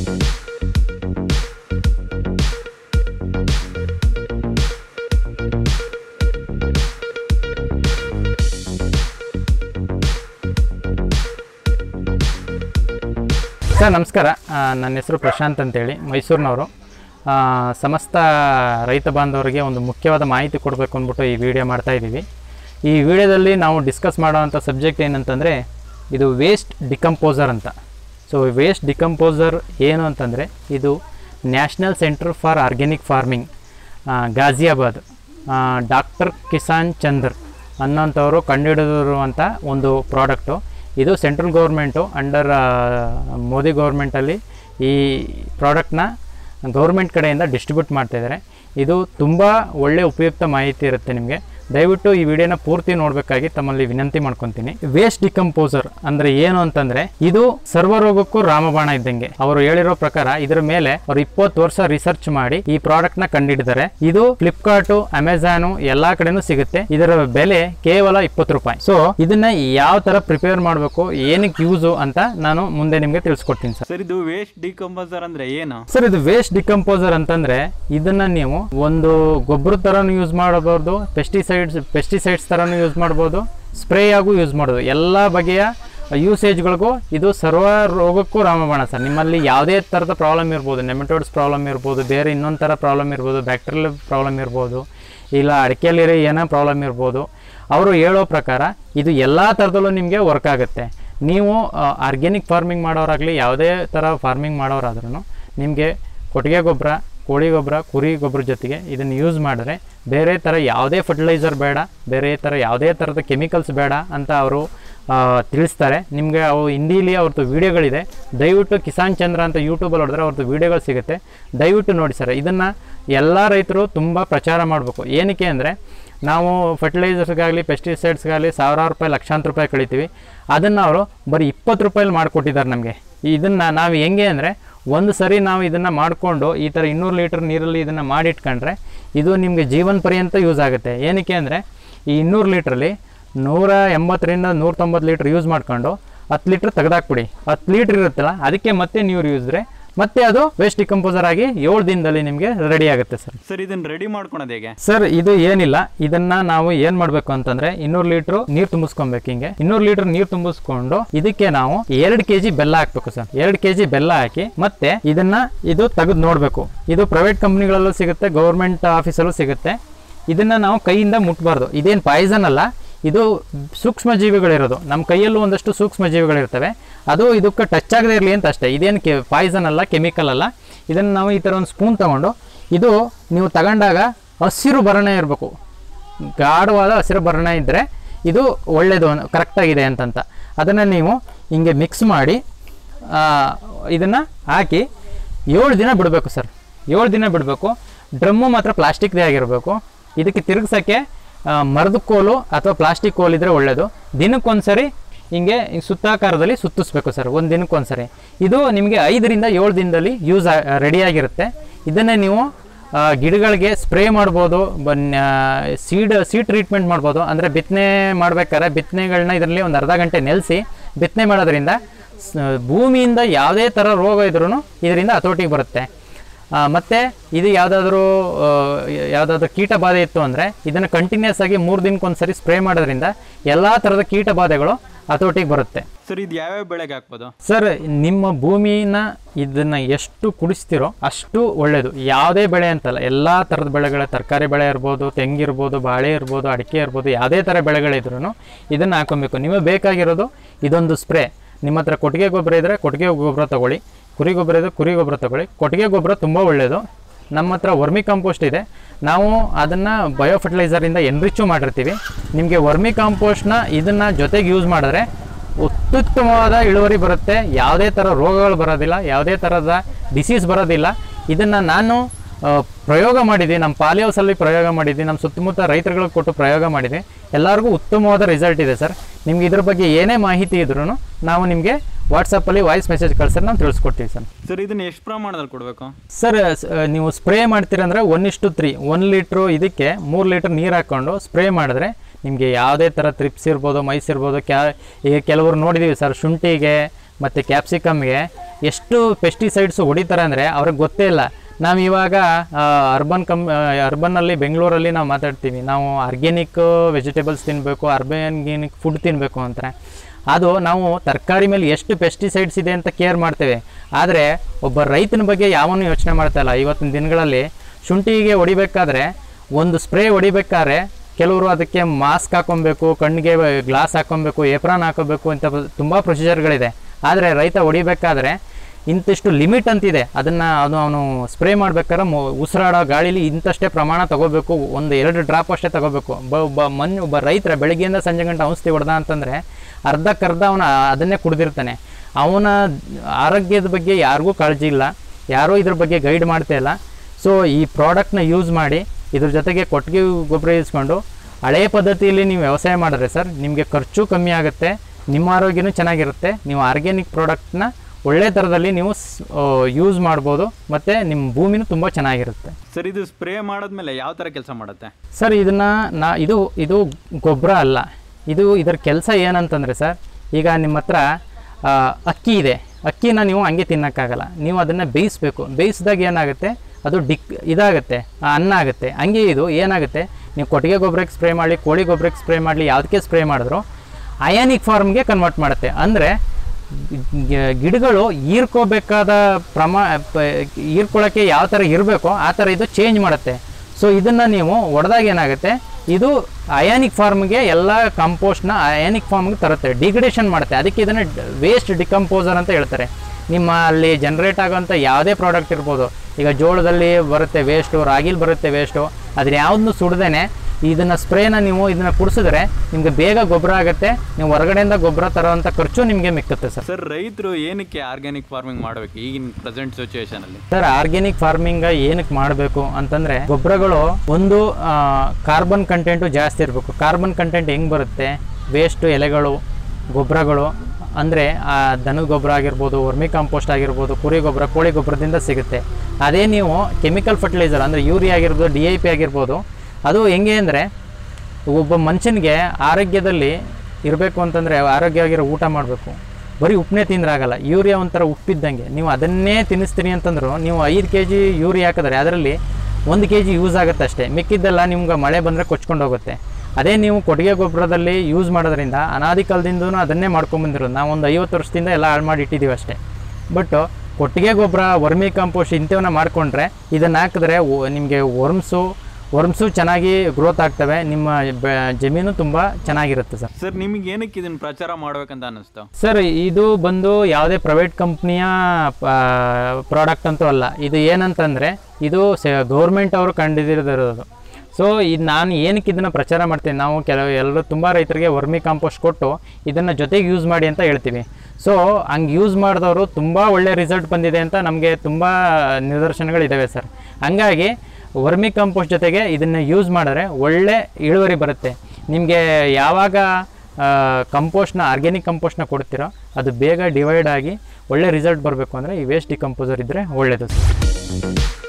sir ನಮಸ್ಕಾರ ಆ, ನನ್ನ ಹೆಸರು ಪ್ರಶಾಂತ್ ಅಂತೇಳಿ ಮೈಸೂರಿನವರು ಆ, ಸಮಸ್ತ ರೈತ ಬಾಂಧವರಿಗೆ ಒಂದು ಮುಖ್ಯವಾದ ಮಾಹಿತಿ ಕೊಡಬೇಕು ಅಂದ್ಬಿಟ್ಟು ಈ ವಿಡಿಯೋ ಮಾಡ್ತಾ ಇದ್ದೀವಿ ಈ ವಿಡಿಯೋದಲ್ಲಿ ನಾವು ಡಿಸ್ಕಸ್ ಮಾಡೋವಂಥ ಸಬ್ಜೆಕ್ಟ್ ಏನಂತಂದರೆ ಇದು ವೇಸ್ಟ್ ಡಿಕಂಪೋಸರ್ ಅಂತ ಸೊ ವೇಸ್ಟ್ ಡಿಕಂಪೋಸರ್ ಏನು ಅಂತಂದರೆ ಇದು national centre for organic farming Ghaziabad doctor Kisan Chander ಅನ್ನೋಂಥವರು ಕಂಡುಹಿಡಿದಿರುವಂಥ ಒಂದು ಪ್ರಾಡಕ್ಟು ಇದು ಸೆಂಟ್ರಲ್ ಗೌರ್ಮೆಂಟು ಅಂಡರ್ ಮೋದಿ ಗೌರ್ಮೆಂಟಲ್ಲಿ ಈ ಪ್ರಾಡಕ್ಟ್ನ ಗೌರ್ಮೆಂಟ್ ಕಡೆಯಿಂದ ಡಿಸ್ಟ್ರಿಬ್ಯೂಟ್ ಮಾಡ್ತಾಯಿದ್ದಾರೆ ಇದು ತುಂಬ ಒಳ್ಳೆ ಉಪಯುಕ್ತ ಮಾಹಿತಿ ಇರುತ್ತೆ ನಿಮಗೆ ದಯವಿಟ್ಟು ಈ ವಿಡಿಯೋನ ಪೂರ್ತಿ ನೋಡಬೇಕಾಗಿ ತಮ್ಮಲ್ಲಿ ವಿನಂತಿ ಮಾಡ್ಕೊತೀನಿ ವೇಸ್ಟ್ ಡಿಕಂಪೋಸರ್ ಅಂದರೆ ಏನು ಅಂತಂದರೆ ಇದು ಸರ್ವರೋಗಕ್ಕೂ ರಾಮಬಾಣ ಇದ್ದಂಗೆ ಅವರು ಹೇಳಿರೋ ಪ್ರಕಾರ ಇದರ ಮೇಲೆ ಅವರು ಇಪ್ಪತ್ತು ವರ್ಷ ರಿಸರ್ಚ್ ಮಾಡಿ ಈ ಪ್ರಾಡಕ್ಟ್ ನ ಕಂಡಿಡಿದ್ದಾರೆ ಇದು ಫ್ಲಿಪ್ಕಾರ್ಟ್ ಅಮೆಝಾನ್ ಎಲ್ಲಾ ಕಡೆನೂ ಸಿಗುತ್ತೆ ಇದರ ಬೆಲೆ ಕೇವಲ ಇಪ್ಪತ್ತು ರೂಪಾಯಿ ಸೊ ಇದನ್ನ ಯಾವ ತರ ಪ್ರಿಪೇರ್ ಮಾಡಬೇಕು ಏನಕ್ಕೆ ಯೂಸು ಅಂತ ನಾನು ಮುಂದೆ ನಿಮಗೆ ತಿಳಿಸ್ಕೊಡ್ತೀನಿ ಸರ್ ಸರ್ ಇದು ವೇಸ್ಟ್ ಡಿಕಂಪೋಸರ್ ಅಂದ್ರೆ ಏನು ಸರ್ ಇದು ವೇಸ್ಟ್ ಡಿಕಂಪೋಸರ್ ಅಂತಂದ್ರೆ ಇದನ್ನ ನೀವು ಒಂದು ಗೊಬ್ಬರ ತರನು ಯೂಸ್ ಮಾಡಬಹುದು ಪೆಸ್ಟಿಸೈಡ್ಸ್ ಪೆಸ್ಟಿಸೈಡ್ಸ್ ತರನು ಯೂಸ್ ಮಾಡ್ಬೋದು ಸ್ಪ್ರೇ ಆಗು ಯೂಸ್ ಮಾಡೋದು ಎಲ್ಲ ಬಗೆಯ ಯೂಸೇಜ್ಗಳಿಗೂ ಇದು ಸರ್ವ ರೋಗಕ್ಕೂ ರಾಮಬಾಣ ಸರ್ ನಿಮ್ಮಲ್ಲಿ ಯಾವುದೇ ಥರದ ಪ್ರಾಬ್ಲಮ್ ಇರ್ಬೋದು ನೆಮೆಟೋಡ್ಸ್ ಪ್ರಾಬ್ಲಮ್ ಇರ್ಬೋದು ಬೇರೆ ಇನ್ನೊಂದು ಥರ ಪ್ರಾಬ್ಲಮ್ ಇರ್ಬೋದು ಬ್ಯಾಕ್ಟೀರಿಯಲ್ ಪ್ರಾಬ್ಲಮ್ ಇರ್ಬೋದು ಇಲ್ಲ ಅಡಿಕೆಯಲ್ಲಿ ಏನೋ ಪ್ರಾಬ್ಲಮ್ ಇರ್ಬೋದು ಅವರು ಹೇಳೋ ಪ್ರಕಾರ ಇದು ಎಲ್ಲ ಥರದಲ್ಲೂ ನಿಮಗೆ ವರ್ಕ್ ಆಗುತ್ತೆ ನೀವು ಆರ್ಗ್ಯಾನಿಕ್ ಫಾರ್ಮಿಂಗ್ ಮಾಡೋರಾಗಲಿ ಯಾವುದೇ ಥರ ಫಾರ್ಮಿಂಗ್ ಮಾಡೋರಾದ್ರೂ ನಿಮಗೆ ಕೊಟ್ಟಿಗೆ ಗೊಬ್ಬರ ಕೋಳಿ ಗೊಬ್ಬರ ಕುರಿ ಗೊಬ್ಬರ ಜೊತೆಗೆ ಇದನ್ನು ಯೂಸ್ ಮಾಡಿದ್ರೆ ಬೇರೆ ಥರ ಯಾವುದೇ ಫರ್ಟಿಲೈಸರ್ ಬೇಡ ಬೇರೆ ಥರ ಯಾವುದೇ ಥರದ ಕೆಮಿಕಲ್ಸ್ ಬೇಡ ಅಂತ ಅವರು ತಿಳಿಸ್ತಾರೆ ನಿಮಗೆ ಅವು ಹಿಂದೀಲಿ ಅವ್ರದ್ದು ವೀಡಿಯೋಗಳಿದೆ ದಯವಿಟ್ಟು ಕಿಸಾನ್ ಚಂದ್ರ ಅಂತ ಯೂಟ್ಯೂಬಲ್ಲಿ ಹೊಡೆದ್ರೆ ಅವ್ರದ್ದು ವೀಡಿಯೋಗಳು ಸಿಗುತ್ತೆ ದಯವಿಟ್ಟು ನೋಡಿ ಸರ್ ಇದನ್ನು ಎಲ್ಲ ರೈತರು ತುಂಬ ಪ್ರಚಾರ ಮಾಡಬೇಕು ಏನಕ್ಕೆ ಅಂದರೆ ನಾವು ಫರ್ಟಿಲೈಸರ್ಸ್ಗಾಗಲಿ ಪೆಸ್ಟಿಸೈಡ್ಸ್ಗಾಗಲಿ ಸಾವಿರಾರು ರೂಪಾಯಿ ಲಕ್ಷಾಂತರ ರೂಪಾಯಿ ಕಳಿತೀವಿ ಅದನ್ನು ಅವರು ಬರೀ ಇಪ್ಪತ್ತು ರೂಪಾಯಲ್ಲಿ ಮಾಡಿಕೊಟ್ಟಿದ್ದಾರೆ ನಮಗೆ ಇದನ್ನು ನಾವು ಹೆಂಗೆ ಅಂದರೆ ಒಂದು ಸರಿ ನಾವು ಇದನ್ನು ಮಾಡಿಕೊಂಡು ಈ ಥರ ಇನ್ನೂರು ಲೀಟ್ರ್ ನೀರಲ್ಲಿ ಇದನ್ನು ಮಾಡಿಟ್ಕೊಂಡ್ರೆ ಇದು ನಿಮಗೆ ಜೀವನ ಪರ್ಯಂತ ಯೂಸ್ ಆಗುತ್ತೆ ಏನಕ್ಕೆ ಅಂದರೆ ಈ ಇನ್ನೂರು ಲೀಟ್ರಲ್ಲಿ ನೂರ ಎಂಬತ್ತರಿಂದ ನೂರ ತೊಂಬತ್ತು ಲೀಟ್ರ್ ಯೂಸ್ ಮಾಡ್ಕೊಂಡು ಹತ್ತು ಲೀಟ್ರ್ ತೆಗೆದಾಕ್ಬಿಡಿ ಹತ್ತು ಲೀಟ್ರ್ ಇರುತ್ತಲ್ಲ ಅದಕ್ಕೆ ಮತ್ತೆ ನೀರು ಯೂಸ್ರೆ ಮತ್ತೆ ಅದು ವೇಸ್ಟ್ ಡಿಕಂಪೋಸರ್ ಆಗಿ ಏಳು ದಿನದಲ್ಲಿ ನಿಮಗೆ ರೆಡಿ ಆಗುತ್ತೆ ಸರ್ ಸರ್ ಇದನ್ನ ರೆಡಿ ಮಾಡ್ಕೊಳೋದು ಹೇಗೆ ಸರ್ ಇದು ಏನಿಲ್ಲ ಇದನ್ನ ನಾವು ಏನ್ ಮಾಡ್ಬೇಕು ಅಂತಂದ್ರೆ ಇನ್ನೂರು ಲೀಟರ್ ನೀರ್ ತುಂಬಿಸ್ಕೊಬೇಕು ಹಿಂಗೆ ಇನ್ನೂರು ಲೀಟರ್ ನೀರ್ ತುಂಬಿಸ್ಕೊಂಡು ಇದಕ್ಕೆ ನಾವು ಎರಡು ಕೆಜಿ ಬೆಲ್ಲ ಹಾಕ್ಬೇಕು ಸರ್ ಎರಡು ಕೆಜಿ ಬೆಲ್ಲ ಹಾಕಿ ಮತ್ತೆ ಇದನ್ನ ಇದು ತೆಗೆದು ನೋಡ್ಬೇಕು ಇದು ಪ್ರೈವೇಟ್ ಕಂಪ್ನಿಗಳಲ್ಲೂ ಸಿಗುತ್ತೆ ಗೌರ್ಮೆಂಟ್ ಆಫೀಸಲ್ಲೂ ಸಿಗುತ್ತೆ ಇದನ್ನ ನಾವು ಕೈಯಿಂದ ಮುಟ್ಬಾರ್ದು ಇದೇನು ಪಾಯ್ಸನ್ ಅಲ್ಲ ಇದು ಸೂಕ್ಷ್ಮ ಜೀವಿಗಳಿರೋದು ನಮ್ಮ ಕೈಯಲ್ಲೂ ಒಂದಷ್ಟು ಸೂಕ್ಷ್ಮ ಜೀವಿಗಳಿರ್ತವೆ ಅದು ಇದಕ್ಕೆ ಟಚ್ ಆಗದೆ ಇರಲಿ ಅಂತ ಅಷ್ಟೇ ಇದೇನು ಕೆ ಪಾಯ್ಸನ್ ಅಲ್ಲ ಕೆಮಿಕಲ್ ಅಲ್ಲ ಇದನ್ನು ನಾವು ಈ ಥರ ಒಂದು ಸ್ಪೂನ್ ತಗೊಂಡು ಇದು ನೀವು ತಗೊಂಡಾಗ ಹಸಿರು ಬರಣ ಇರಬೇಕು ಗಾಢವಾದ ಹಸಿರು ಬರಣ ಇದ್ದರೆ ಇದು ಒಳ್ಳೆಯದು ಕರೆಕ್ಟಾಗಿದೆ ಅಂತಂತ ಅದನ್ನು ನೀವು ಹಿಂಗೆ ಮಿಕ್ಸ್ ಮಾಡಿ ಇದನ್ನು ಹಾಕಿ ಏಳು ದಿನ ಬಿಡಬೇಕು ಸರ್ ಏಳು ದಿನ ಬಿಡಬೇಕು ಡ್ರಮ್ಮು ಮಾತ್ರ ಪ್ಲಾಸ್ಟಿಕ್ದೇ ಆಗಿರಬೇಕು ಇದಕ್ಕೆ ತಿರುಗ್ಸೋಕ್ಕೆ ಮರದ ಕೋಲು ಅಥವಾ ಪ್ಲಾಸ್ಟಿಕ್ ಕೋಲ್ ಇದ್ದರೆ ಒಳ್ಳೆಯದು ದಿನಕ್ಕೊಂದ್ಸರಿ ಹಿಂಗೆ ಹಿಂಗ್ ಸುತ್ತಾಕಾರದಲ್ಲಿ ಸುತ್ತಿಸ್ಬೇಕು ಸರ್ ಒಂದು ದಿನಕ್ಕೊಂದ್ಸರಿ ಇದು ನಿಮಗೆ ಐದರಿಂದ ಏಳು ದಿನದಲ್ಲಿ ಯೂಸ್ ರೆಡಿಯಾಗಿರುತ್ತೆ ಇದನ್ನೇ ನೀವು ಆ, ಗಿಡಗಳಿಗೆ ಸ್ಪ್ರೇ ಮಾಡ್ಬೋದು ಬನ್ ಸೀಡ್ ಸೀಡ್ ಟ್ರೀಟ್ಮೆಂಟ್ ಮಾಡ್ಬೋದು ಅಂದರೆ ಬಿತ್ತನೆ ಮಾಡ್ಬೇಕಾದ್ರೆ ಬಿತ್ತನೆಗಳನ್ನ ಇದರಲ್ಲಿ ಒಂದು ಅರ್ಧ ಗಂಟೆ ನೆಲೆಸಿ ಬಿತ್ತನೆ ಮಾಡೋದ್ರಿಂದ ಸ- ಭೂಮಿಯಿಂದ ಯಾವುದೇ ಥರ ರೋಗ ಇದ್ರೂ ಇದರಿಂದ ಹತೋಟಿಗೆ ಬರುತ್ತೆ ಆ, ಮತ್ತೆ ಇದು ಯಾವುದಾದ್ರೂ ಯಾವುದಾದ್ರೂ ಕೀಟ ಬಾಧೆ ಇತ್ತು ಅಂದರೆ ಇದನ್ನು ಕಂಟಿನ್ಯೂಸ್ ಆಗಿ ಮೂರು ದಿನಕ್ಕೊಂದ್ಸರಿ ಸ್ಪ್ರೇ ಮಾಡೋದ್ರಿಂದ ಎಲ್ಲ ಥರದ ಕೀಟ ಬಾಧೆಗಳು ಹತೋಟಿಗೆ ಬರುತ್ತೆ ಸರ್ ಇದು ಯಾವ್ಯಾವ ಬೆಳೆಗೆ ಹಾಕ್ಬೋದು ಸರ್ ನಿಮ್ಮ ಭೂಮಿನ ಇದನ್ನ ಎಷ್ಟು ಕುಡಿಸ್ತಿರೋ ಅಷ್ಟು ಒಳ್ಳೆಯದು ಯಾವುದೇ ಬೆಳೆ ಅಂತಲ್ಲ ಎಲ್ಲ ಥರದ ಬೆಳೆಗಳ ತರಕಾರಿ ಬೆಳೆ ಇರ್ಬೋದು ತೆಂಗಿರ್ಬೋದು ಬಾಳೆ ಇರ್ಬೋದು ಅಡಿಕೆ ಇರ್ಬೋದು ಯಾವುದೇ ಥರ ಬೆಳೆಗಳಿದ್ರು ಇದನ್ನು ಹಾಕೊಬೇಕು ನಿಮಗೆ ಬೇಕಾಗಿರೋದು ಇದೊಂದು ಸ್ಪ್ರೇ ನಿಮ್ಮ ಹತ್ರ ಕೊಟ್ಟಿಗೆ ಗೊಬ್ಬರ ಇದ್ದರೆ ಕೊಟ್ಟಿಗೆ ಗೊಬ್ಬರ ತಗೊಳ್ಳಿ ಕುರಿ ಗೊಬ್ಬರ ಇದ್ದರೆ ಕುರಿ ಗೊಬ್ಬರ ತಗೊಳ್ಳಿ ಕೊಟ್ಟಿಗೆ ಗೊಬ್ಬರ ತುಂಬ ಒಳ್ಳೆಯದು ನಮ್ಮ ಹತ್ರ ವರ್ಮಿ ಕಾಂಪೋಸ್ಟ್ ಇದೆ ನಾವು ಅದನ್ನು ಬಯೋ ಫರ್ಟಿಲೈಸರಿಂದ ಎನ್ರಿಚು ಮಾಡಿರ್ತೀವಿ ನಿಮಗೆ ವರ್ಮಿ ಕಾಂಪೋಸ್ಟ್ನ ಇದನ್ನು ಜೊತೆಗೆ ಯೂಸ್ ಮಾಡಿದ್ರೆ ಅತ್ಯುತ್ತಮವಾದ ಇಳುವರಿ ಬರುತ್ತೆ ಯಾವುದೇ ಥರ ರೋಗಗಳು ಬರೋದಿಲ್ಲ ಯಾವುದೇ ಥರದ ಡಿಸೀಸ್ ಬರೋದಿಲ್ಲ ಇದನ್ನು ನಾನು ಆ, ಪ್ರಯೋಗ ಮಾಡಿದ್ವಿ ನಮ್ಮ ಪಾಲಿ ಹೌಸಲ್ಲಿ ಪ್ರಯೋಗ ಮಾಡಿದ್ವಿ ನಮ್ಮ ಸುತ್ತಮುತ್ತ ರೈತರುಗಳಿಗೆ ಕೊಟ್ಟು ಪ್ರಯೋಗ ಮಾಡಿದ್ವಿ ಎಲ್ಲರಿಗೂ ಉತ್ತಮವಾದ ರಿಸಲ್ಟ್ ಇದೆ ಸರ್ ನಿಮ್ಗೆ ಇದ್ರ ಬಗ್ಗೆ ಏನೇ ಮಾಹಿತಿ ಇದ್ರೂ ನಾವು ನಿಮಗೆ ವಾಟ್ಸಪ್ಪಲ್ಲಿ ವಾಯ್ಸ್ ಮೆಸೇಜ್ ಕಳ್ಸಿದ್ರೆ ನಾವು ತಿಳಿಸ್ಕೊಡ್ತೀವಿ ಸರ್ ಸರ್ ಇದನ್ನ ಎಷ್ಟು ಪ್ರಮಾಣದಲ್ಲಿ ಕೊಡಬೇಕು ಸರ್ ಸ್- ನೀವು ಸ್ಪ್ರೇ ಮಾಡ್ತೀರಂದ್ರೆ ಒನ್ ಇಷ್ಟು ತ್ರೀ ಒನ್ ಲೀಟ್ರು ಇದಕ್ಕೆ ಮೂರು ಲೀಟ್ರ್ ನೀರು ಹಾಕ್ಕೊಂಡು ಸ್ಪ್ರೇ ಮಾಡಿದ್ರೆ ನಿಮಗೆ ಯಾವುದೇ ಥರ ತ್ರಿಪ್ಸ್ ಇರ್ಬೋದು ಮೈಸ್ ಇರ್ಬೋದು ಕ್ಯಾ ಈಗ ಕೆಲವರು ನೋಡಿದ್ದೀವಿ ಸರ್ ಶುಂಠಿಗೆ ಮತ್ತು ಕ್ಯಾಪ್ಸಿಕಮ್ಗೆ ಎಷ್ಟು ಪೆಸ್ಟಿಸೈಡ್ಸ್ ಹೊಡಿತಾರೆ ಅಂದರೆ ಅವ್ರಿಗೆ ಗೊತ್ತೇ ಇಲ್ಲ ನಾವು ಇವಾಗ ಅರ್ಬನ್ ಕಮ್ ಅರ್ಬನ್ನಲ್ಲಿ ಬೆಂಗಳೂರಲ್ಲಿ ನಾವು ಮಾತಾಡ್ತೀವಿ ನಾವು ಆರ್ಗ್ಯಾನಿಕ್ ವೆಜಿಟೇಬಲ್ಸ್ ತಿನ್ನಬೇಕು ಆರ್ಗ್ಯಾನಿಕ್ ಫುಡ್ ತಿನ್ನಬೇಕು ಅಂತಾರೆ ಅದು ನಾವು ತರಕಾರಿ ಮೇಲೆ ಎಷ್ಟು ಪೆಸ್ಟಿಸೈಡ್ಸ್ ಇದೆ ಅಂತ ಕೇರ್ ಮಾಡ್ತೇವೆ ಆದರೆ ಒಬ್ಬ ರೈತನ ಬಗ್ಗೆ ಯಾವನು ಯೋಚನೆ ಮಾಡ್ತಾ ಇಲ್ಲ ಇವತ್ತಿನ ದಿನಗಳಲ್ಲಿ ಶುಂಠಿಗೆ ಹೊಡಿಬೇಕಾದ್ರೆ ಒಂದು ಸ್ಪ್ರೇ ಹೊಡಿಬೇಕಾದ್ರೆ ಕೆಲವರು ಅದಕ್ಕೆ ಮಾಸ್ಕ್ ಹಾಕೊಬೇಕು ಕಣ್ಣಿಗೆ ಗ್ಲಾಸ್ ಹಾಕೊಬೇಕು ಏಪ್ರಾನ್ ಹಾಕೋಬೇಕು ಅಂತ ತುಂಬ ಪ್ರೊಸೀಜರ್ಗಳಿದೆ ಆದರೆ ರೈತ ಹೊಡಿಬೇಕಾದ್ರೆ ಇಂತಿಷ್ಟು ಲಿಮಿಟ್ ಅಂತಿದೆ ಅದನ್ನು ಅದು ಅವನು ಸ್ಪ್ರೇ ಮಾಡ್ಬೇಕಾದ್ರೆ ಮೊ ಉಸಿರಾಡೋ ಗಾಳೀಲಿ ಇಂತಷ್ಟೇ ಪ್ರಮಾಣ ತಗೋಬೇಕು ಒಂದು ಎರಡು ಡ್ರಾಪ್ ಅಷ್ಟೇ ತಗೋಬೇಕು ಒಬ್ಬ ಒಬ್ಬ ಮನ್ ಒಬ್ಬ ರೈತರ ಬೆಳಗ್ಗೆಯಿಂದ ಸಂಜೆ ಗಂಟೆ ಔಷಧಿ ಹೊಡೆದ ಅಂತಂದರೆ ಅರ್ಧಕ್ಕರ್ಧ ಅವನ ಅದನ್ನೇ ಕುಡ್ದಿರ್ತಾನೆ ಅವನ ಆರೋಗ್ಯದ ಬಗ್ಗೆ ಯಾರಿಗೂ ಕಾಳಜಿ ಇಲ್ಲ ಯಾರೂ ಇದ್ರ ಬಗ್ಗೆ ಗೈಡ್ ಮಾಡ್ತಾ ಇಲ್ಲ ಸೊ ಈ ಪ್ರಾಡಕ್ಟ್ನ ಯೂಸ್ ಮಾಡಿ ಇದ್ರ ಜೊತೆಗೆ ಕೊಟ್ಟಿಗೆ ಗೊಬ್ಬರ ಇಸ್ಕೊಂಡು ಹಳೆಯ ಪದ್ಧತಿಯಲ್ಲಿ ನೀವು ವ್ಯವಸಾಯ ಮಾಡಿದ್ರೆ ಸರ್ ನಿಮಗೆ ಖರ್ಚು ಕಮ್ಮಿ ಆಗುತ್ತೆ ನಿಮ್ಮ ಆರೋಗ್ಯನೂ ಚೆನ್ನಾಗಿರುತ್ತೆ ನೀವು ಆರ್ಗ್ಯಾನಿಕ್ ಪ್ರಾಡಕ್ಟ್ನ ಒಳ್ಳೆ ಥರದಲ್ಲಿ ನೀವು ಯೂಸ್ ಮಾಡ್ಬೋದು ಮತ್ತು ನಿಮ್ಮ ಭೂಮಿನೂ ತುಂಬ ಚೆನ್ನಾಗಿರುತ್ತೆ ಸರ್ ಇದು ಸ್ಪ್ರೇ ಮಾಡಿದ್ಮೇಲೆ ಯಾವ ಥರ ಕೆಲಸ ಮಾಡುತ್ತೆ ಸರ್ ಇದನ್ನು ನಾ ಇದು ಇದು ಗೊಬ್ಬರ ಅಲ್ಲ ಇದು ಇದರ ಕೆಲಸ ಏನಂತಂದರೆ ಸರ್ ಈಗ ನಿಮ್ಮ ಹತ್ರ ಆ, ಅಕ್ಕಿ ಇದೆ ಅಕ್ಕಿನ ನೀವು ಹಂಗೆ ತಿನ್ನೋಕ್ಕಾಗಲ್ಲ ನೀವು ಅದನ್ನು ಬೇಯಿಸ್ಬೇಕು ಬೇಯಿಸಿದಾಗ ಏನಾಗುತ್ತೆ ಅದು ಡಿಕ್ ಇದಾಗುತ್ತೆ ಆ, ಅನ್ನ ಆಗುತ್ತೆ ಹಂಗೆ ಇದು ಏನಾಗುತ್ತೆ ನೀವು ಕೊಟ್ಟಿಗೆ ಗೊಬ್ಬರಕ್ಕೆ ಸ್ಪ್ರೇ ಮಾಡಲಿ ಕೋಳಿ ಗೊಬ್ಬರಕ್ಕೆ ಸ್ಪ್ರೇ ಮಾಡಲಿ ಯಾವುದಕ್ಕೆ ಸ್ಪ್ರೇ ಮಾಡಿದ್ರು ಅಯಾನಿಕ್ ಫಾರ್ಮ್ಗೆ ಕನ್ವರ್ಟ್ ಮಾಡುತ್ತೆ ಅಂದರೆ ಗಿ- ಗಿಡಗಳು ಹೀರ್ಕೋಬೇಕಾದ ಪ್ರಮಾ ಪ- ಹೀರ್ಕೊಳ್ಳೋಕ್ಕೆ ಯಾವ ಥರ ಇರಬೇಕೋ ಆ ಥರ ಇದು ಚೇಂಜ್ ಮಾಡುತ್ತೆ ಸೊ ಇದನ್ನು ನೀವು ಹೊಡೆದಾಗ ಏನಾಗುತ್ತೆ ಇದು ಅಯಾನಿಕ್ ಫಾರ್ಮ್ಗೆ ಎಲ್ಲ ಕಂಪೋಸ್ಟ್ನ ಅಯಾನಿಕ್ ಫಾರ್ಮ್ಗೆ ತರುತ್ತೆ ಡಿಗ್ರೇಷನ್ ಮಾಡುತ್ತೆ ಅದಕ್ಕೆ ಇದನ್ನು ವೇಸ್ಟ್ ಡಿಕಂಪೋಸರ್ ಅಂತ ಹೇಳ್ತಾರೆ ನಿಮ್ಮ ಅಲ್ಲಿ ಜನ್ರೇಟ್ ಆಗೋಂಥ ಯಾವುದೇ ಪ್ರಾಡಕ್ಟ್ ಇರ್ಬೋದು ಈಗ ಜೋಳದಲ್ಲಿ ಬರುತ್ತೆ ವೇಸ್ಟು ರಾಗಿಲಿ ಬರುತ್ತೆ ವೇಸ್ಟು ಅದನ್ನ ಯಾವುದನ್ನು ಸುಡ್ದೇನೆ ಇದನ್ನು ಸ್ಪ್ರೇನ ನೀವು ಇದನ್ನು ಕುಡಿಸಿದ್ರೆ ನಿಮಗೆ ಬೇಗ ಗೊಬ್ಬರ ಆಗುತ್ತೆ ನೀವು ಹೊರಗಡೆಯಿಂದ ಗೊಬ್ಬರ ತರೋವಂಥ ಖರ್ಚು ನಿಮಗೆ ಮಿಕ್ಕುತ್ತೆ ಸರ್ ಸರ್ ರೈತರು ಏನಕ್ಕೆ ಆರ್ಗ್ಯಾನಿಕ್ ಫಾರ್ಮಿಂಗ್ ಮಾಡಬೇಕು ಈಗಿನ ಪ್ರೆಸೆಂಟ್ ಸಿಚುವೇಶನಲ್ಲಿ ಸರ್ ಆರ್ಗ್ಯಾನಿಕ್ ಫಾರ್ಮಿಂಗ್ ಏನಕ್ಕೆ ಮಾಡಬೇಕು ಅಂತಂದ್ರೆ ಗೊಬ್ಬರಗಳು ಒಂದು ಕಾರ್ಬನ್ ಕಂಟೆಂಟು ಜಾಸ್ತಿ ಇರಬೇಕು ಕಾರ್ಬನ್ ಕಂಟೆಂಟ್ ಹೆಂಗೆ ಬರುತ್ತೆ ವೇಸ್ಟ್ ಎಲೆಗಳು ಗೊಬ್ಬರಗಳು ಅಂದರೆ ದನದ ಗೊಬ್ಬರ ಆಗಿರ್ಬೋದು ವರ್ಮಿ ಕಾಂಪೋಸ್ಟ್ ಆಗಿರ್ಬೋದು ಕುರಿ ಗೊಬ್ಬರ ಕೋಳಿ ಗೊಬ್ಬರದಿಂದ ಸಿಗುತ್ತೆ ಅದೇ ನೀವು ಕೆಮಿಕಲ್ ಫರ್ಟಿಲೈಸರ್ ಅಂದರೆ ಯೂರಿಯಾ ಆಗಿರ್ಬೋದು ಡಿ ಐ ಪಿ ಆಗಿರ್ಬೋದು ಅದು ಹೆಂಗೆ ಅಂದರೆ ಒಬ್ಬ ಮನುಷ್ಯನಿಗೆ ಆರೋಗ್ಯದಲ್ಲಿ ಇರಬೇಕು ಅಂತಂದರೆ ಆರೋಗ್ಯವಾಗಿರೋ ಊಟ ಮಾಡಬೇಕು ಬರೀ ಉಪ್ಪನ್ನೇ ತಿಂದ್ರಾಗಲ್ಲ ಯೂರಿಯಾ ಒಂಥರ ಉಪ್ಪಿದ್ದಂಗೆ ನೀವು ಅದನ್ನೇ ತಿನ್ನಿಸ್ತೀನಿ ಅಂತಂದ್ರು ನೀವು ಐದು ಕೆ ಜಿ ಯೂರಿಯಾ ಹಾಕಿದ್ರೆ ಅದರಲ್ಲಿ ಒಂದು ಕೆ ಜಿ ಯೂಸ್ ಆಗುತ್ತೆ ಅಷ್ಟೇ ಮಿಕ್ಕಿದ್ದೆಲ್ಲ ನಿಮ್ಗೆ ಮಳೆ ಬಂದರೆ ಕೊಚ್ಕೊಂಡು ಹೋಗುತ್ತೆ ಅದೇ ನೀವು ಕೊಟ್ಟಿಗೆ ಗೊಬ್ಬರದಲ್ಲಿ ಯೂಸ್ ಮಾಡೋದ್ರಿಂದ ಅನಾದಿ ಕಾಲದಿಂದನೂ ಅದನ್ನೇ ಮಾಡ್ಕೊಂಬಂದಿರೋದು ನಾವು ಒಂದು ಐವತ್ತು ವರ್ಷದಿಂದ ಎಲ್ಲ ಹಾಳು ಮಾಡಿ ಇಟ್ಟಿದ್ದೀವಿ ಅಷ್ಟೇ ಬಟ್ ಕೊಟ್ಟಿಗೆ ಗೊಬ್ಬರ ವರ್ಮಿ ಕಾಂಪೋಸ್ಟ್ ಇಂಥವನ್ನ ಮಾಡಿಕೊಂಡ್ರೆ ಇದನ್ನು ಹಾಕಿದ್ರೆ ನಿಮಗೆ ವರ್ಮ್ಸು ವರ್ಮ್ಸು ಚೆನ್ನಾಗಿ ಗ್ರೋತ್ ಆಗ್ತವೆ ನಿಮ್ಮ ಬೆ- ಜಮೀನು ತುಂಬ ಚೆನ್ನಾಗಿರುತ್ತೆ ಸರ್ ಸರ್ ನಿಮಗೆ ಏನಕ್ಕೆ ಇದನ್ನ ಪ್ರಚಾರ ಮಾಡ್ಬೇಕಂತ ಅನ್ನಿಸ್ತು ಸರ್ ಇದು ಬಂದು ಯಾವುದೇ ಪ್ರೈವೇಟ್ ಕಂಪ್ನಿಯ ಪ್ರಾಡಕ್ಟ್ ಅಂತೂ ಅಲ್ಲ ಇದು ಏನಂತಂದರೆ ಇದು ಗೌರ್ಮೆಂಟ್ ಅವರು ಕಂಡಿದಿರೋದು ಸೊ ಇದು ನಾನು ಏನಕ್ಕೆ ಇದನ್ನು ಪ್ರಚಾರ ಮಾಡ್ತೀನಿ ನಾವು ಕೆಲವು ಎಲ್ಲರೂ ತುಂಬ ರೈತರಿಗೆ ವರ್ಮಿ ಕಾಂಪೋಸ್ಟ್ ಕೊಟ್ಟು ಇದನ್ನು ಜೊತೆಗೆ ಯೂಸ್ ಮಾಡಿ ಅಂತ ಹೇಳ್ತೀವಿ ಸೊ ಹಂಗೆ ಯೂಸ್ ಮಾಡಿದವರು ತುಂಬ ಒಳ್ಳೆ ರಿಸಲ್ಟ್ ಬಂದಿದೆ ಅಂತ ನಮಗೆ ತುಂಬ ನಿದರ್ಶನಗಳಿದ್ದಾವೆ ಸರ್ ಹಂಗಾಗಿ ವರ್ಮಿ ಕಾಂಪೋಸ್ಟ್ ಜೊತೆಗೆ ಇದನ್ನು ಯೂಸ್ ಮಾಡಿದ್ರೆ ಒಳ್ಳೆ ಇಳುವರಿ ಬರುತ್ತೆ ನಿಮಗೆ ಯಾವಾಗ ಕಂಪೋಸ್ಟ್ನ ಆರ್ಗ್ಯಾನಿಕ್ ಕಂಪೋಸ್ಟ್ನ ಕೊಡ್ತೀರೋ ಅದು ಬೇಗ ಡಿವೈಡ್ ಆಗಿ ಒಳ್ಳೆ ರಿಸಲ್ಟ್ ಬರಬೇಕು ಅಂದರೆ ಈ ವೇಸ್ಟ್ ಡಿಕಂಪೋಸರ್ ಇದ್ದರೆ ಒಳ್ಳೆಯದು ಸರ್